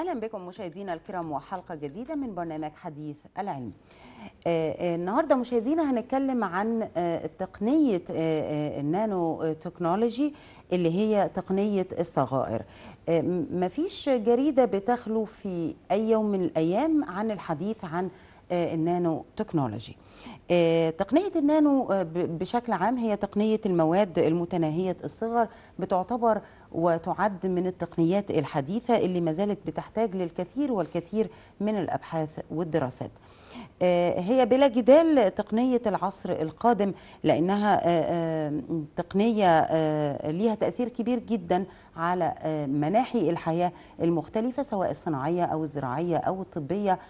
اهلا بكم مشاهدينا الكرام وحلقه جديده من برنامج حديث العلم. آه، آه، النهارده مشاهدينا هنتكلم عن آه، تقنيه آه، آه، النانو تكنولوجي اللي هي تقنيه الصغائر. آه، م- مفيش جريده بتخلو في اي يوم من الايام عن الحديث عن آه، النانو تكنولوجي. آه، تقنية النانو آه، ب- بشكل عام هي تقنية المواد المتناهية الصغر بتعتبر وتعد من التقنيات الحديثة اللي ما زالت بتحتاج للكثير والكثير من الأبحاث والدراسات آه، هي بلا جدال تقنية العصر القادم لأنها آه، آه، تقنية آه، ليها تأثير كبير جدا على آه، مناحي الحياة المختلفة سواء الصناعية أو الزراعية أو الطبية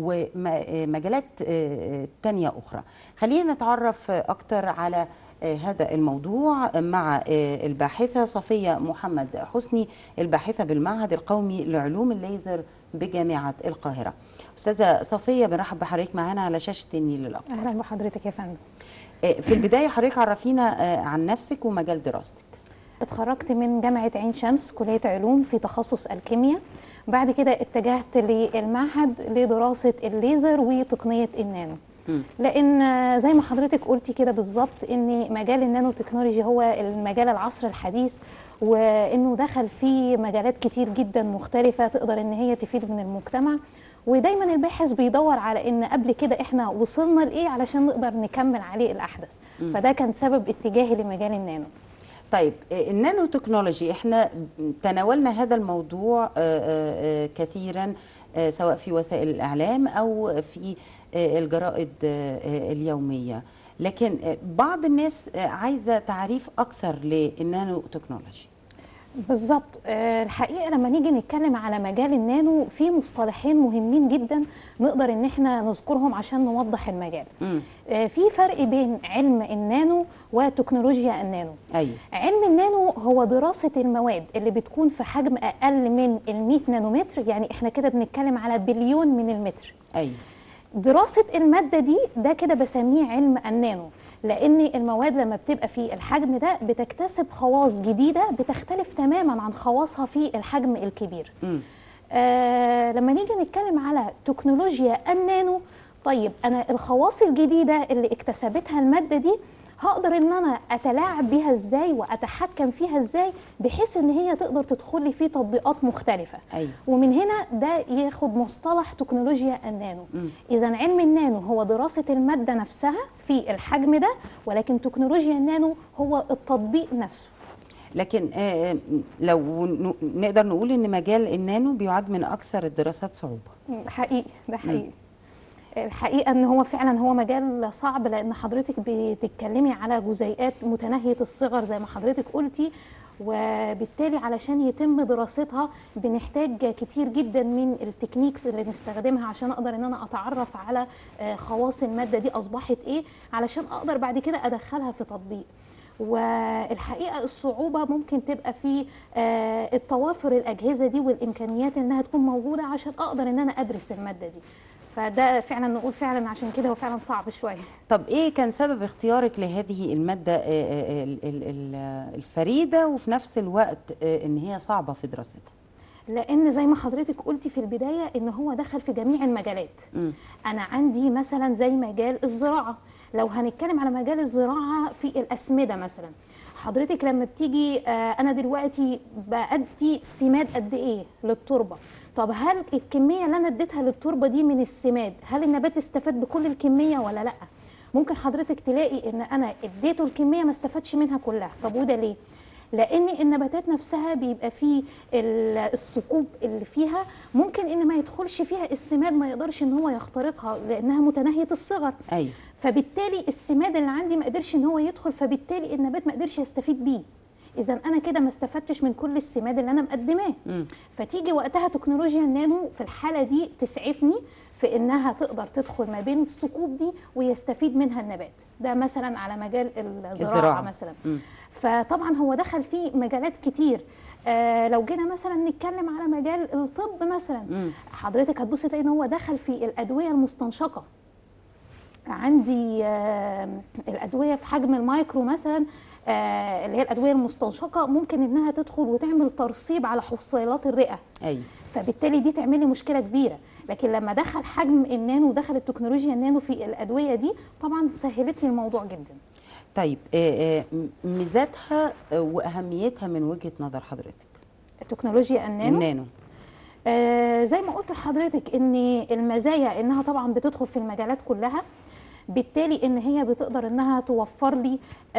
ومجالات آه، تانية أخرى خلينا نتعرف أكتر على آه، هذا الموضوع مع آه، الباحثة صفية محمد حسني الباحثة بالمعهد القومي لعلوم الليزر بجامعة القاهرة أستاذة صفية بنرحب بحضرتك معانا على شاشة النيل الأكبر اهلا بحضرتك يا فندم آه، في البداية حضرتك عرفينا آه، عن نفسك ومجال دراستك اتخرجت من جامعه عين شمس كليه علوم في تخصص الكيمياء بعد كده اتجهت للمعهد لدراسه الليزر وتقنيه النانو مم. لان آه، زي ما حضرتك قلتي كده بالظبط ان مجال النانو تكنولوجي هو المجال العصر الحديث وانه دخل فيه مجالات كتير جدا مختلفه تقدر ان هي تفيد من المجتمع ودايما الباحث بيدور على ان قبل كده احنا وصلنا لايه علشان نقدر نكمل عليه الاحدث فده كان سبب اتجاهي لمجال النانو طيب آه، النانو تكنولوجي احنا تناولنا هذا الموضوع آه، آه، آه، كثيرا آه، سواء في وسائل الإعلام أو في آه، الجرائد آه، آه، اليومية لكن آه، بعض الناس آه، عايزة تعريف أكثر للنانو تكنولوجي بالظبط آه، الحقيقه لما نيجي نتكلم على مجال النانو في مصطلحين مهمين جدا نقدر ان احنا نذكرهم عشان نوضح المجال مم. آه، في فرق بين علم النانو وتكنولوجيا النانو أيوة علم النانو هو دراسة المواد اللي بتكون في حجم أقل من ال 100 نانومتر يعني احنا كده بنتكلم على بليون من المتر أيوة دراسة المادة دي ده كده بسميه علم النانو لأن المواد لما بتبقى في الحجم ده بتكتسب خواص جديدة بتختلف تماما عن خواصها في الحجم الكبير مم. آه لما نيجي نتكلم على تكنولوجيا النانو طيب انا الخواص الجديده اللي اكتسبتها الماده دي هقدر ان انا اتلاعب بيها ازاي واتحكم فيها ازاي بحيث ان هي تقدر تدخل لي في تطبيقات مختلفه أيوة ومن هنا ده ياخد مصطلح تكنولوجيا النانو مم. اذا علم النانو هو دراسه الماده نفسها في الحجم ده ولكن تكنولوجيا النانو هو التطبيق نفسه لكن آه، لو ن- نقدر نقول إن مجال النانو بيعد من أكثر الدراسات صعوبة حقيقي ده حقيقي الحقيقه ان هو فعلا هو مجال صعب لان حضرتك بتتكلمي على جزيئات متناهيه الصغر زي ما حضرتك قلتي وبالتالي علشان يتم دراستها بنحتاج كتير جدا من التكنيكس اللي نستخدمها عشان اقدر ان انا اتعرف على آه، خواص الماده دي اصبحت ايه علشان اقدر بعد كده ادخلها في تطبيق والحقيقه الصعوبه ممكن تبقى في آه، التوافر الاجهزه دي والامكانيات انها تكون موجوده عشان اقدر ان انا ادرس الماده دي فده فعلا نقول فعلا عشان كده هو فعلا صعب شويه طب ايه كان سبب اختيارك لهذه المادة آه، آه، ال- ال- ال- الفريدة وفي نفس الوقت آه، ان هي صعبة في دراستها لان زي ما حضرتك قلتي في البدايه ان هو دخل في جميع المجالات مم. انا عندي مثلا زي مجال الزراعه لو هنتكلم على مجال الزراعه في الاسمده مثلا حضرتك لما بتيجي آه، انا دلوقتي بادي سماد قد ايه للتربه طب هل الكميه اللي انا اديتها للتربه دي من السماد هل النبات استفاد بكل الكميه ولا لا ممكن حضرتك تلاقي ان انا اديته الكميه ما استفادش منها كلها طب وده ليه لان النباتات نفسها بيبقى فيه ال- الثقوب اللي فيها ممكن ان ما يدخلش فيها السماد ما يقدرش ان هو يخترقها لانها متناهيه الصغر ايوه فبالتالي السماد اللي عندي ما قدرش ان هو يدخل فبالتالي النبات ما قدرش يستفيد بيه اذا انا كده ما استفدتش من كل السماد اللي انا مقدماه مم. فتيجي وقتها تكنولوجيا النانو في الحاله دي تسعفني في انها تقدر تدخل ما بين الثقوب دي ويستفيد منها النبات ده مثلا على مجال الزراعه, الزراعة. مثلا مم. فطبعا هو دخل فيه مجالات كتير آه لو جينا مثلا نتكلم على مجال الطب مثلا مم. حضرتك هتبص تلاقي ان هو دخل في الادويه المستنشقه عندي آه، الادويه في حجم المايكرو مثلا آه اللي هي الادويه المستنشقه ممكن انها تدخل وتعمل ترسيب على حصيلات الرئه ايوه فبالتالي دي تعمل لي مشكله كبيره لكن لما دخل حجم النانو ودخل التكنولوجيا النانو في الادويه دي طبعا سهلت لي الموضوع جدا طيب آه، آه، م- ميزاتها آه، واهميتها من وجهه نظر حضرتك التكنولوجيا النانو النانو آه زي ما قلت لحضرتك ان المزايا انها طبعا بتدخل في المجالات كلها بالتالي ان هي بتقدر انها توفر لي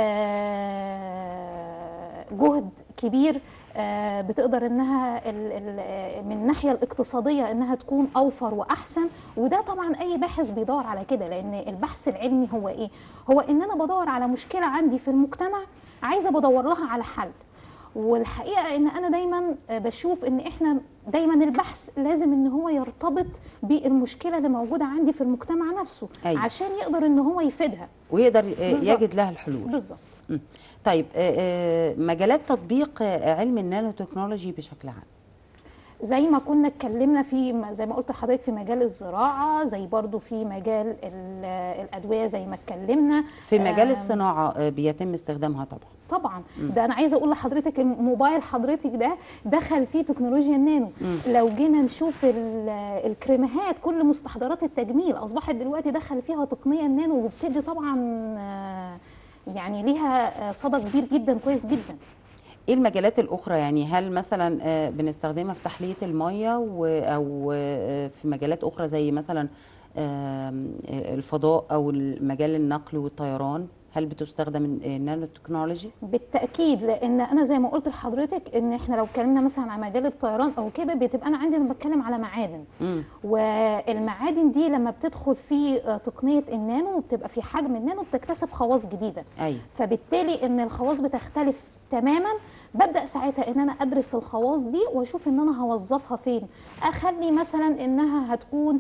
آه جهد كبير آه بتقدر انها ال ال من الناحيه الاقتصاديه انها تكون اوفر واحسن وده طبعا اي باحث بيدور على كده لان البحث العلمي هو ايه هو ان انا بدور على مشكله عندي في المجتمع عايزه بدور لها على حل والحقيقه ان انا دايما بشوف ان احنا دايما البحث لازم ان هو يرتبط بالمشكله اللي موجوده عندي في المجتمع نفسه أيوة. عشان يقدر ان هو يفيدها ويقدر آه، بالظبط. يجد لها الحلول بالظبط مم. طيب آه، آه، مجالات تطبيق آه، علم النانو تكنولوجي بشكل عام زي ما كنا اتكلمنا في زي ما قلت لحضرتك في مجال الزراعه زي برضو في مجال ال- الادويه زي ما اتكلمنا في مجال آم، الصناعه آه، بيتم استخدامها طبعا طبعا ده انا عايزه اقول لحضرتك إن موبايل حضرتك ده دخل فيه تكنولوجيا النانو لو جينا نشوف ال- الكريمات كل مستحضرات التجميل اصبحت دلوقتي دخل فيها تقنيه النانو وبتدي طبعا آه، يعني ليها آه، صدى كبير جدا كويس جدا ايه المجالات الاخرى يعني هل مثلا آه، بنستخدمها في تحليه الميه و- او آه، في مجالات اخرى زي مثلا آم، آه، الفضاء او مجال النقل والطيران هل بتستخدم النانو تكنولوجي بالتاكيد لان انا زي ما قلت لحضرتك ان احنا لو اتكلمنا مثلا عن مجال الطيران او كده بتبقى انا عندي انا بتكلم على معادن مم. والمعادن دي لما بتدخل في آه، تقنيه النانو وبتبقى في حجم النانو بتكتسب خواص جديده ايوه فبالتالي ان الخواص بتختلف تماما ببدا ساعتها ان انا ادرس الخواص دي واشوف ان انا هوظفها فين اخلي مثلا انها هتكون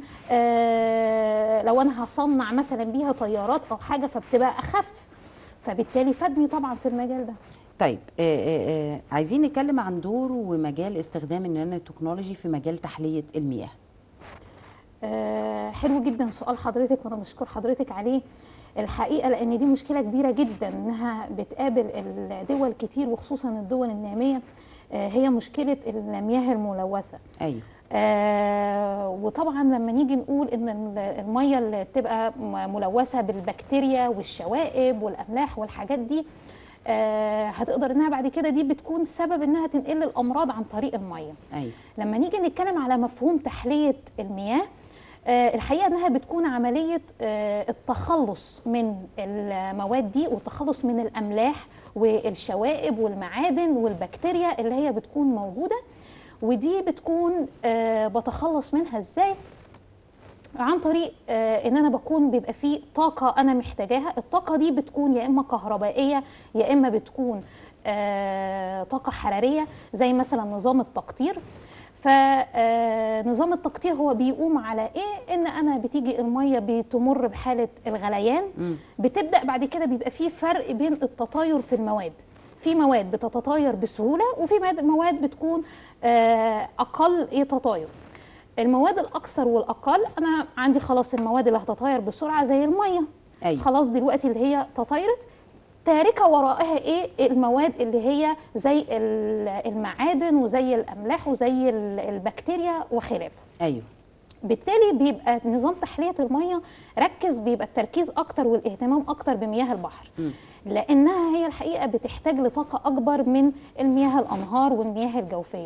آه لو انا هصنع مثلا بيها طيارات او حاجه فبتبقى اخف فبالتالي فادني طبعا في المجال ده طيب آه، آه، آه، عايزين نتكلم عن دور ومجال استخدام النانو تكنولوجي في مجال تحليه المياه آه، حلو جدا سؤال حضرتك وانا بشكر حضرتك عليه الحقيقه لان دي مشكله كبيره جدا انها بتقابل الدول كتير وخصوصا الدول الناميه آه، هي مشكله المياه الملوثه ايوه آه وطبعا لما نيجي نقول ان ال- الميه اللي بتبقى م- ملوثه بالبكتيريا والشوائب والاملاح والحاجات دي آه هتقدر انها بعد كده دي بتكون سبب انها تنقل الامراض عن طريق الميه ايوه لما نيجي نتكلم على مفهوم تحليه المياه آه، الحقيقه انها بتكون عمليه آه، التخلص من المواد دي والتخلص من الاملاح والشوائب والمعادن والبكتيريا اللي هي بتكون موجوده ودي بتكون آه، بتخلص منها ازاي عن طريق آه، ان انا بكون بيبقى فيه طاقه انا محتاجاها الطاقه دي بتكون يا اما كهربائيه يا اما بتكون آه، طاقه حراريه زي مثلا نظام التقطير فنظام التقطير هو بيقوم على ايه ان انا بتيجي الميه بتمر بحاله الغليان مم. بتبدا بعد كده بيبقى في فرق بين التطاير في المواد في مواد بتتطاير بسهوله وفي ماد- مواد بتكون آه، اقل ايه تطاير المواد الاكثر والاقل انا عندي خلاص المواد اللي هتتطاير بسرعه زي الميه ايوه خلاص دلوقتي اللي هي تطايرت تاركه وراءها ايه المواد اللي هي زي ال- المعادن وزي الاملاح وزي ال- البكتيريا وخلافه ايوه بالتالي بيبقى نظام تحليه الميه ركز بيبقى التركيز اكتر والاهتمام اكتر بمياه البحر مم. لانها هي الحقيقه بتحتاج لطاقه اكبر من المياه الانهار والمياه الجوفيه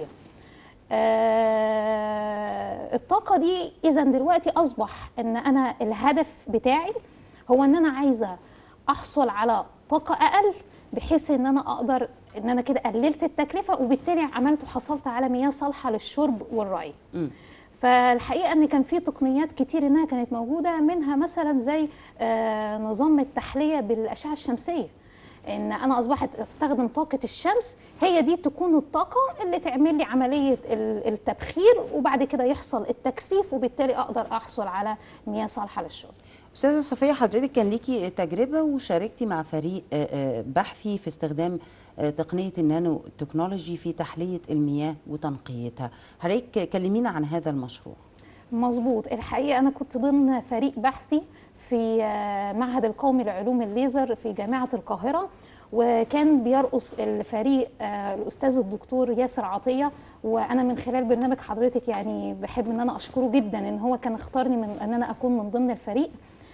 آه الطاقه دي اذا دلوقتي اصبح ان انا الهدف بتاعي هو ان انا عايزه احصل على طاقه اقل بحيث ان انا اقدر ان انا كده قللت التكلفه وبالتالي عملت وحصلت على مياه صالحه للشرب والري مم. فالحقيقه ان كان في تقنيات كتير انها كانت موجوده منها مثلا زي آه، نظام التحليه بالاشعه الشمسيه ان انا اصبحت استخدم طاقه الشمس هي دي تكون الطاقه اللي تعمل لي عمليه ال- التبخير وبعد كده يحصل التكثيف وبالتالي اقدر احصل على مياه صالحه للشرب استاذه صفيه حضرتك كان ليكي تجربه وشاركتي مع فريق آه، آه، بحثي في استخدام آه، تقنيه النانو تكنولوجي في تحليه المياه وتنقيتها حضرتك كلمينا عن هذا المشروع مظبوط الحقيقه انا كنت ضمن فريق بحثي في آه، معهد القومي لعلوم الليزر في جامعه القاهره وكان بيرقص الفريق آه، الاستاذ الدكتور ياسر عطيه وانا من خلال برنامج حضرتك يعني بحب ان انا اشكره جدا ان هو كان اختارني من ان انا اكون من ضمن الفريق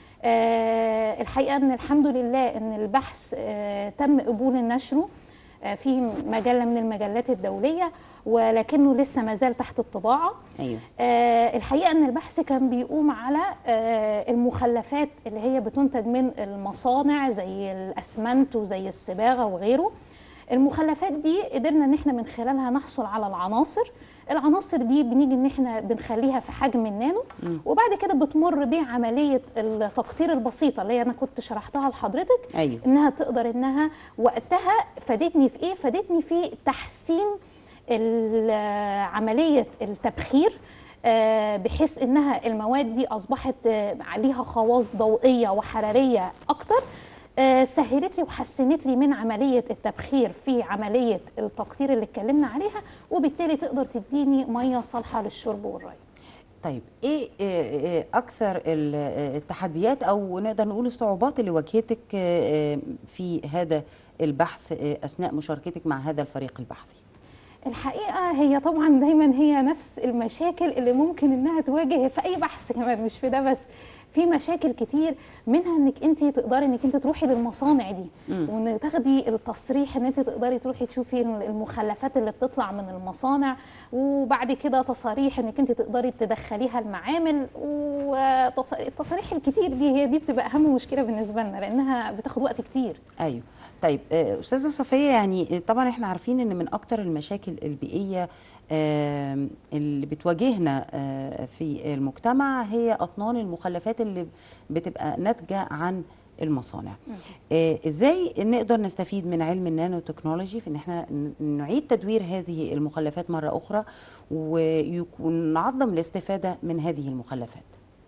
آه، الحقيقه ان الحمد لله ان البحث آه، تم قبول نشره آه، في مجله من المجلات الدوليه ولكنه لسه ما زال تحت الطباعه ايوه آه، الحقيقه ان البحث كان بيقوم على آه، المخلفات اللي هي بتنتج من المصانع زي الاسمنت وزي الصباغه وغيره المخلفات دي قدرنا ان احنا من خلالها نحصل على العناصر العناصر دي بنيجي ان احنا بنخليها في حجم النانو وبعد كده بتمر بعمليه التقطير البسيطه اللي هي انا كنت شرحتها لحضرتك ايوه انها تقدر انها وقتها فادتني في ايه فادتني في تحسين ال- عمليه التبخير آه، بحيث انها المواد دي اصبحت آه، عليها خواص ضوئيه وحراريه اكتر آه، سهلت لي وحسنت لي من عمليه التبخير في عمليه التقطير اللي اتكلمنا عليها وبالتالي تقدر تديني ميه صالحه للشرب والري طيب ايه إيه- إيه اكثر ال- آه، التحديات او نقدر نقول الصعوبات اللي واجهتك آه، آه، في هذا البحث آه، اثناء مشاركتك مع هذا الفريق البحثي الحقيقه هي طبعا دايما هي نفس المشاكل اللي ممكن انها تواجه في اي بحث كمان مش في ده بس في مشاكل كتير منها انك انت تقدري انك انت تروحي للمصانع دي مم. وان تاخدي التصريح ان انت تقدري تروحي تشوفي المخلفات اللي بتطلع من المصانع وبعد كده تصاريح انك انت تقدري تدخليها المعامل والتصاريح الكتير دي هي دي بتبقى اهم مشكله بالنسبه لنا لانها بتاخد وقت كتير ايوه طيب آه، استاذه صفيه يعني آه، طبعا احنا عارفين ان من اكتر المشاكل البيئيه آم، اللي بتواجهنا آه، في المجتمع هي اطنان المخلفات اللي بتبقى ناتجه عن المصانع آه، ازاي نقدر نستفيد من علم النانو تكنولوجي في ان احنا ن- نعيد تدوير هذه المخلفات مره اخرى ويكون نعظم الاستفاده من هذه المخلفات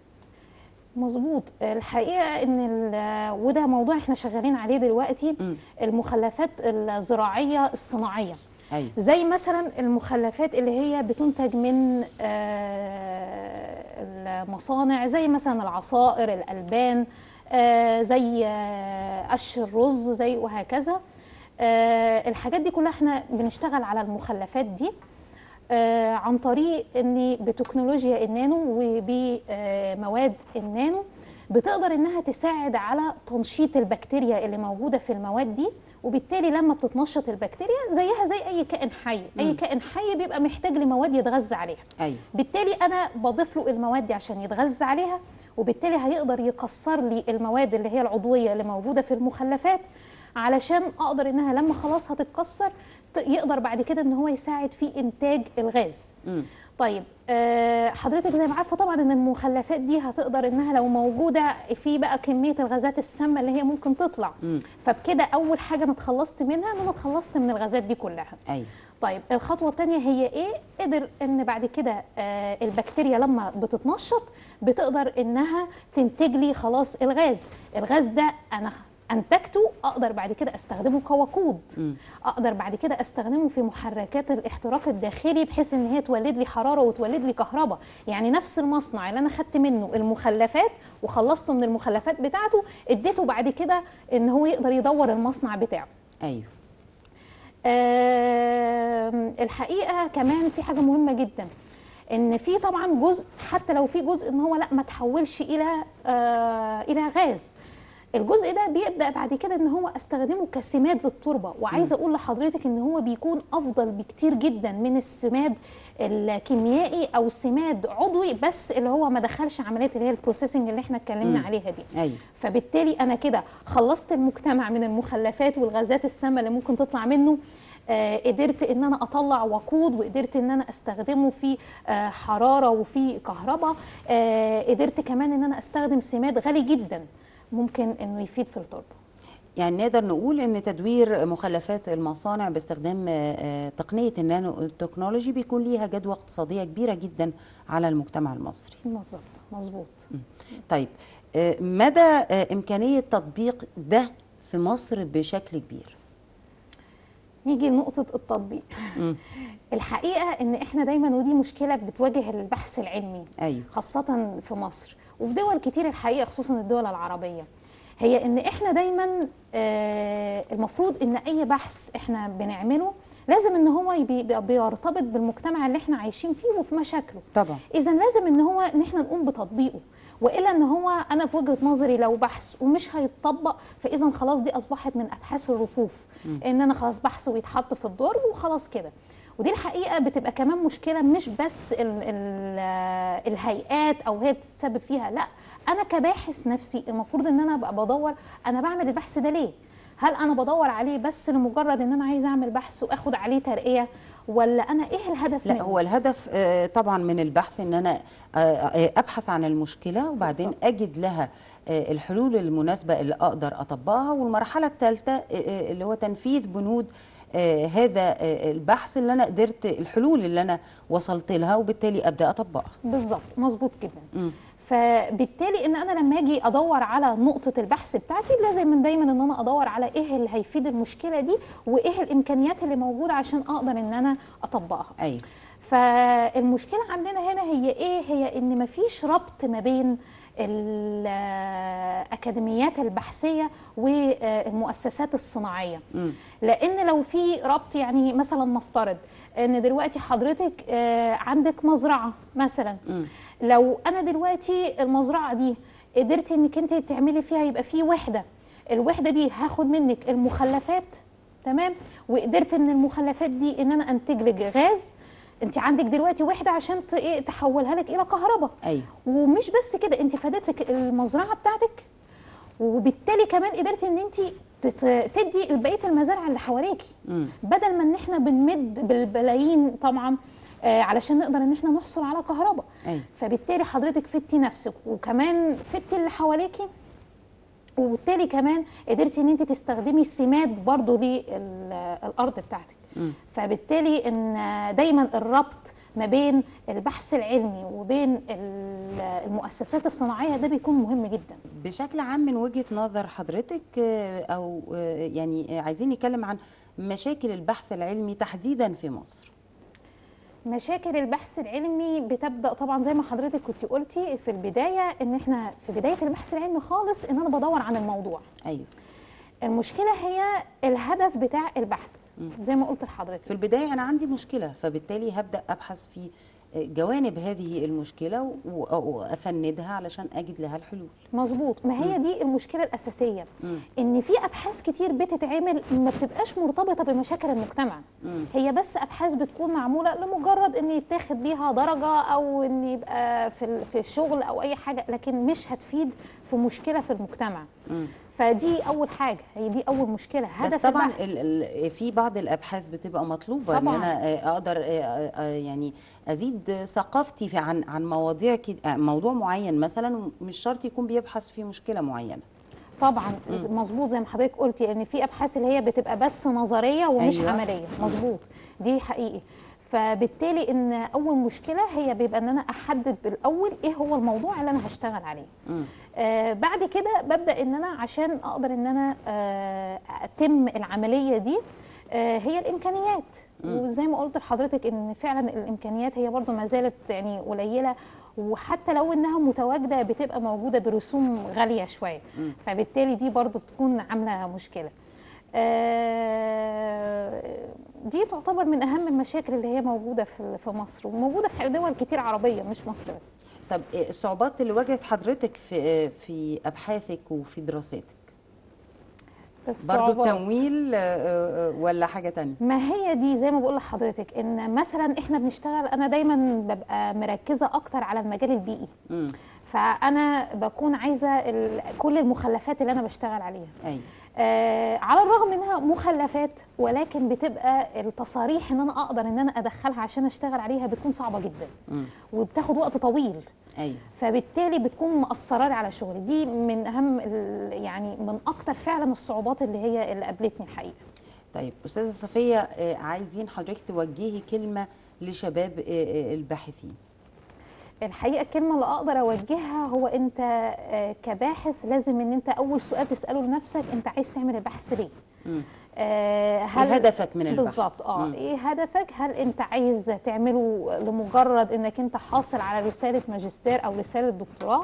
مظبوط الحقيقه ان ال- وده موضوع احنا شغالين عليه دلوقتي مم. المخلفات الزراعيه الصناعيه ايوه زي مثلا المخلفات اللي هي بتنتج من آه، المصانع زي مثلا العصائر الالبان آه، زي آه، قش الرز زي وهكذا آه، الحاجات دي كلها احنا بنشتغل على المخلفات دي آه، عن طريق ان بتكنولوجيا النانو وبمواد النانو بتقدر انها تساعد على تنشيط البكتيريا اللي موجوده في المواد دي وبالتالي لما بتتنشط البكتيريا زيها زي اي كائن حي اي مم. كائن حي بيبقى محتاج لمواد يتغذى عليها ايوه بالتالي انا بضيف له المواد دي عشان يتغذى عليها وبالتالي هيقدر يكسر لي المواد اللي هي العضويه اللي موجوده في المخلفات علشان اقدر انها لما خلاص هتتكسر ت- يقدر بعد كده ان هو يساعد في انتاج الغاز مم. طيب آه، حضرتك زي ما عارفه طبعا ان المخلفات دي هتقدر انها لو موجوده في بقى كميه الغازات السامه اللي هي ممكن تطلع مم. فبكده اول حاجه انا اتخلصت منها ان انا اتخلصت من الغازات دي كلها ايوه طيب الخطوه الثانيه هي ايه قدر ان بعد كده آه البكتيريا لما بتتنشط بتقدر انها تنتج لي خلاص الغاز الغاز ده انا انتجته اقدر بعد كده استخدمه كوقود مم. اقدر بعد كده استخدمه في محركات الاحتراق الداخلي بحيث ان هي تولد لي حراره وتولد لي كهرباء يعني نفس المصنع اللي انا خدت منه المخلفات وخلصته من المخلفات بتاعته اديته بعد كده ان هو يقدر يدور المصنع بتاعه ايوه آم، الحقيقه كمان في حاجه مهمه جدا ان في طبعا جزء حتى لو في جزء ان هو لا ما تحولش الى آه الى غاز الجزء ده بيبدا بعد كده ان هو استخدمه كسماد للتربه وعايزه اقول لحضرتك ان هو بيكون افضل بكتير جدا من السماد الكيميائي او سماد عضوي بس اللي هو ما دخلش عمليه اللي هي البروسيسنج اللي احنا اتكلمنا مم. عليها دي ايوه فبالتالي انا كده خلصت المجتمع من المخلفات والغازات السامه اللي ممكن تطلع منه آه قدرت ان انا اطلع وقود وقدرت ان انا استخدمه في آه حراره وفي كهرباء آه قدرت كمان ان انا استخدم سماد غالي جدا ممكن انه يفيد في التربه يعني نقدر نقول ان تدوير مخلفات المصانع باستخدام آه، آه، تقنيه النانو تكنولوجي بيكون ليها جدوى اقتصاديه كبيره جدا على المجتمع المصري مظبوط مظبوط طيب آه، مدى آه، امكانيه تطبيق ده في مصر بشكل كبير نيجي لنقطه التطبيق مم. الحقيقه ان احنا دايما ودي مشكله بتواجه البحث العلمي ايوه خاصة في مصر وفي دول كتير الحقيقة خصوصا الدول العربية هي ان احنا دايما آه، المفروض ان اي بحث احنا بنعمله لازم ان هو يبي- بي- بيرتبط بالمجتمع اللي احنا عايشين فيه وفي مشاكله طبعا اذا لازم ان هو ان احنا نقوم بتطبيقه والا ان هو انا في وجهه نظري لو بحث ومش هيتطبق فاذا خلاص دي اصبحت من ابحاث الرفوف ان انا خلاص بحث ويتحط في الدرج وخلاص كده ودي الحقيقه بتبقى كمان مشكله مش بس ال ال الهيئات او هي بتتسبب فيها لا انا كباحث نفسي المفروض ان انا ابقى بدور انا بعمل البحث ده ليه هل انا بدور عليه بس لمجرد ان انا عايزه اعمل بحث واخد عليه ترقيه ولا انا ايه الهدف لا منه هو الهدف آه، طبعا من البحث ان انا آه، آه، ابحث عن المشكله وبعدين بالظبط. اجد لها آه، الحلول المناسبه اللي اقدر اطبقها والمرحله الثالثه اللي هو تنفيذ بنود آه، هذا آه، البحث اللي انا قدرت الحلول اللي انا وصلت لها وبالتالي ابدا اطبقها بالظبط مظبوط جدا مم. فبالتالي ان انا لما اجي ادور على نقطه البحث بتاعتي لازم من دايما ان انا ادور على ايه اللي هيفيد المشكله دي وايه الامكانيات اللي موجوده عشان اقدر ان انا اطبقها ايوه فالمشكله عندنا هنا هي ايه هي ان مفيش ربط ما بين الاكاديميات البحثيه والمؤسسات الصناعيه مم. لان لو في ربط يعني مثلا نفترض ان دلوقتي حضرتك آه، عندك مزرعه مثلا مم. لو انا دلوقتي المزرعه دي قدرت انك انت تعملي فيها يبقى في وحده الوحده دي هاخد منك المخلفات تمام وقدرت من المخلفات دي ان انا انتج لك غاز انت عندك دلوقتي وحده عشان ت- إيه تحولها لك الى كهرباء ايوه ومش بس كده انت فادت لك المزرعه بتاعتك وبالتالي كمان قدرتي ان انت تت- تدي لبقيه المزارع اللي حواليكي مم. بدل ما ان احنا بنمد بالبلايين طبعا آه، علشان نقدر ان احنا نحصل على كهرباء ايوه فبالتالي حضرتك فدتي نفسك وكمان فدتي اللي حواليكي وبالتالي كمان قدرتي ان انت تستخدمي السماد برضو للارض بتاعتك مم. فبالتالي ان دايما الربط ما بين البحث العلمي وبين ال- المؤسسات الصناعيه ده بيكون مهم جدا بشكل عام من وجهة نظر حضرتك آه، أو آه، يعني آه، عايزين نتكلم عن مشاكل البحث العلمي تحديدا في مصر مشاكل البحث العلمي بتبدا طبعا زي ما حضرتك كنت قلتي في البدايه ان احنا في بدايه البحث العلمي خالص ان انا بدور عن الموضوع أيوه المشكله هي الهدف بتاع البحث زي ما قلت لحضرتك في البداية أنا عندي مشكلة فبالتالي هبدأ أبحث في آه، جوانب هذه المشكلة و- وأفندها علشان أجد لها الحلول مظبوط ما هي دي المشكله الاساسيه مم. ان في ابحاث كتير بتتعمل ما بتبقاش مرتبطه بمشاكل المجتمع مم. هي بس ابحاث بتكون معموله لمجرد ان يتاخد بيها درجه او ان يبقى في ال- في الشغل او اي حاجه لكن مش هتفيد في مشكله في المجتمع مم. فدي اول حاجه هي دي اول مشكله بس هدف طبعا البحث. ال ال في بعض الابحاث بتبقى مطلوبه ان طبعاً. انا آه، اقدر آه، آه، يعني ازيد ثقافتي في عن عن مواضيع كده آه، موضوع معين مثلا مش شرط يكون بيبحث في مشكله معينه طبعا مظبوط زي ما حضرتك قلتي ان في ابحاث اللي هي بتبقى بس نظريه ومش أيوة. أيوة. عمليه مظبوط دي حقيقي فبالتالي ان اول مشكله هي بيبقى ان انا احدد بالاول ايه هو الموضوع اللي انا هشتغل عليه مم. آه بعد كده ببدا ان انا عشان اقدر ان انا آه اتم العمليه دي آه هي الامكانيات وزي ما قلت لحضرتك ان فعلا الامكانيات هي برضو ما زالت يعني قليله وحتى لو انها متواجده بتبقى موجوده برسوم غاليه شويه فبالتالي دي برضو بتكون عامله مشكله آه، دي تعتبر من اهم المشاكل اللي هي موجوده في في مصر وموجوده في دول كتير عربيه مش مصر بس طب آه، الصعوبات اللي واجهت حضرتك في آه، في ابحاثك وفي دراساتك برضو الصعوبات. التمويل آه، آه، آه، ولا حاجه تانية ما هي دي زي ما بقول لحضرتك ان مثلا احنا بنشتغل انا دايما ببقى مركزه اكتر على المجال البيئي مم. فانا بكون عايزه ال- كل المخلفات اللي انا بشتغل عليها ايوه آه على الرغم انها مخلفات ولكن بتبقى التصاريح ان انا اقدر ان انا ادخلها عشان اشتغل عليها بتكون صعبه جدا مم. وبتاخد وقت طويل ايوه فبالتالي بتكون مأثرة لي على شغلي دي من اهم ال- يعني من اكتر فعلا الصعوبات اللي هي اللي قابلتني الحقيقه طيب استاذه صفيه آه، عايزين حضرتك توجهي كلمه لشباب آه، آه، الباحثين الحقيقه الكلمه اللي اقدر اوجهها هو انت آه، كباحث لازم ان انت اول سؤال تساله لنفسك انت عايز تعمل البحث ليه مم. آه، إيه هدفك من البحث بالظبط اه مم. ايه هدفك هل انت عايز تعمله لمجرد انك انت حاصل على رساله ماجستير او رساله دكتوراه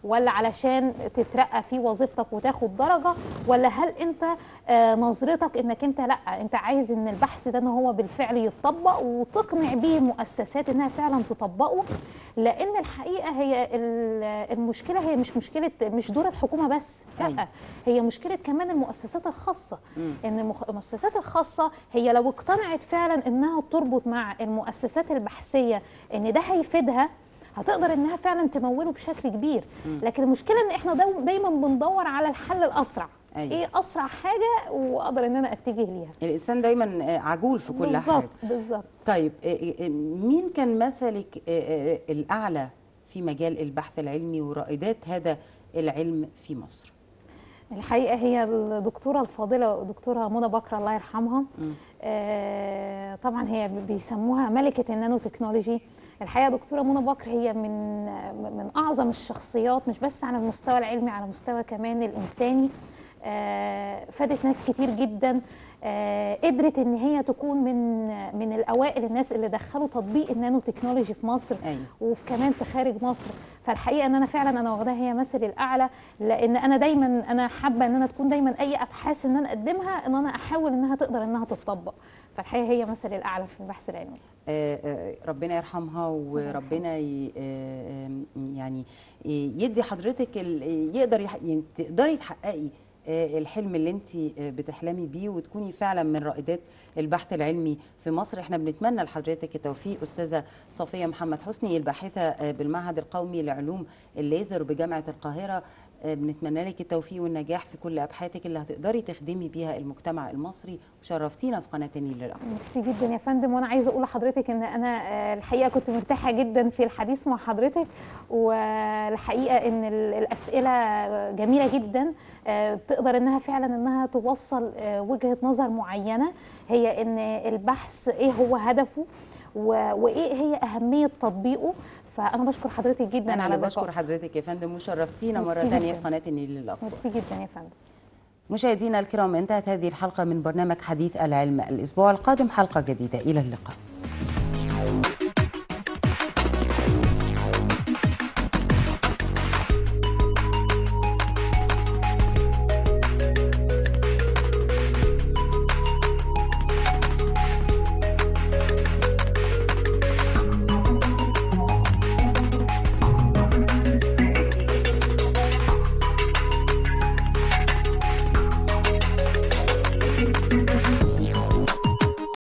ولا علشان تترقى في وظيفتك وتاخد درجه ولا هل انت آه، نظرتك انك انت لا انت عايز ان البحث ده ان هو بالفعل يتطبق وتقنع بيه المؤسسات انها فعلا تطبقه لان الحقيقه هي ال- المشكله هي مش مشكله مش دور الحكومه بس أيوة. لا هي مشكله كمان المؤسسات الخاصه ان المخ- المؤسسات الخاصه هي لو اقتنعت فعلا انها تربط مع المؤسسات البحثيه ان ده هيفيدها هتقدر انها فعلا تموله بشكل كبير لكن المشكله ان احنا دو- دايما بندور على الحل الاسرع أيوة. ايه اسرع حاجه واقدر ان انا اتجه ليها الانسان دايما آه، عجول في كل حاجه بالظبط بالظبط طيب آه، آه، مين كان مثلك آه، آه، الاعلى في مجال البحث العلمي ورائدات هذا العلم في مصر الحقيقه هي الدكتوره الفاضله دكتوره منى بكر الله يرحمها مم. آه طبعا هي بيسموها ملكه النانو تكنولوجي الحقيقه دكتوره منى بكر هي من من اعظم الشخصيات مش بس على المستوى العلمي على مستوى كمان الانساني آه فادت ناس كتير جدا آه قدرت ان هي تكون من من الاوائل الناس اللي دخلوا تطبيق النانو تكنولوجي في مصر ايوه وفي كمان في خارج مصر فالحقيقه ان انا فعلا انا واخداها هي مثل الاعلى لان انا دايما انا حابه ان انا تكون دايما اي ابحاث ان انا اقدمها ان انا احاول انها تقدر انها تتطبق فالحقيقه هي مثل الاعلى في البحث العلمي آه، آه، ربنا يرحمها وربنا ي- آه، آه، يعني يدي حضرتك ال- يقدر يح- يعني تقدري تحققي آه، الحلم اللي انت بتحلمي بيه وتكوني فعلا من رائدات البحث العلمي في مصر احنا بنتمنى لحضرتك التوفيق استاذه صفيه محمد حسني الباحثه آه، بالمعهد القومي لعلوم الليزر بجامعه القاهره آه، بنتمنى لك التوفيق والنجاح في كل ابحاثك اللي هتقدري تخدمي بيها المجتمع المصري وشرفتينا في قناه النيل للاخبار ميرسي جدا يا فندم وانا عايزه اقول لحضرتك ان انا آه، الحقيقه كنت مرتاحه جدا في الحديث مع حضرتك والحقيقه ان ال- الاسئله جميله جدا آه، بتقدر انها فعلا انها توصل آه، وجهه نظر معينه هي ان البحث ايه هو هدفه و- وايه هي اهميه تطبيقه فانا بشكر حضرتك جدا انا على اللي بشكر اللقاء حضرتك يا فندم وشرفتينا مره ميرسي ثانيه جداً. في قناه النيل للاخبار ميرسي جدا يا فندم مشاهدينا الكرام انتهت هذه الحلقه من برنامج حديث العلم الاسبوع القادم حلقه جديده الى اللقاء